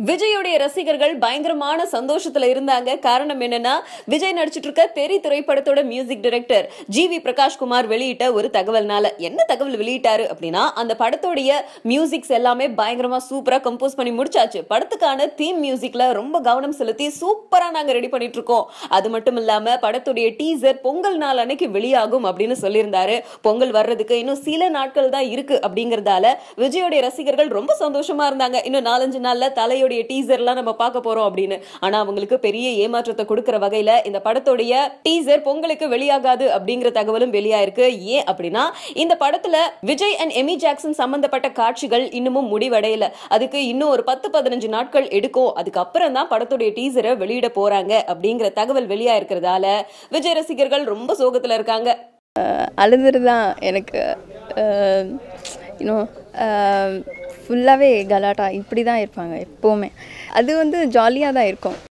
விஜயோடைய ரசிகர்கள் பயங்கரமான சந்தோஷத்துல இருந்தாங்க காரணம் என்னன்னா விஜய் நடிச்சிட்டு இருக்க தெரி திரைப்படத்தோட music director G V Prakash Kumar வெளியிட்ட ஒரு தகவல்னால என்ன தகவல் வெளியிட்டாரு அப்படின்னா அந்த படத்தோடைய மியூசிக்ஸ் எல்லாமே பயங்கரமா சூப்பரா கம்போஸ் பண்ணி முடிச்சாச்சு படத்துக்கான தீம் மியூசிக்ல ரொம்ப கவனம் செலுத்தி சூப்பரா நாங்க ரெடி பண்ணிட்டு இருக்கோம் அது மட்டும் இல்லாம படத்துடைய டீசர் பொங்கல் நாள் அன்னைக்கு வெளியாகும் அப்படின்னு சொல்லியிருந்தாரு பொங்கல் வர்றதுக்கு இன்னும் சில நாட்கள் தான் இருக்கு அப்படிங்கறதால விஜயோடைய ரசிகர்கள் ரொம்ப சந்தோஷமா இருந்தாங்க இன்னும் நாலஞ்சு நாள்ல தலையோடைய டீசர்லாம் நம்ம பார்க்க போறோம் அப்படின்னு ஆனா அவங்களுக்கு பெரிய ஏமாற்றத்தை கொடுக்கிற வகையில இந்த படத்துடைய டீசர் பொங்கலுக்கு வெளியாகாது அப்படிங்கிற தகவலும் வெளியாயிருக்கு ஏன் அப்படின்னா இந்த படத்துல விஜய் அண்ட் எமி ஜாக்சன் சம்பந்தப்பட்ட காட்சிகள் இன்னமும் முடிவடையல அதுக்கு இன்னும் ஒரு பத்து பதினஞ்சு நாட்கள் எடுக்கும் அதுக்கப்புறம் தான் படத்துடைய டீசரை வெளியிட போறாங்க அப்படிங்கிற தகவல் வெளியா இருக்கிறதால விஜய் ரசிகர்கள் ரொம்ப சோகத்துல இருக்காங்க அழுதுறது தான் எனக்கு இன்னும் ஃபுல்லாகவே கலாட்டா இப்படி தான் இருப்பாங்க எப்போவுமே அது வந்து ஜாலியாக தான் இருக்கும்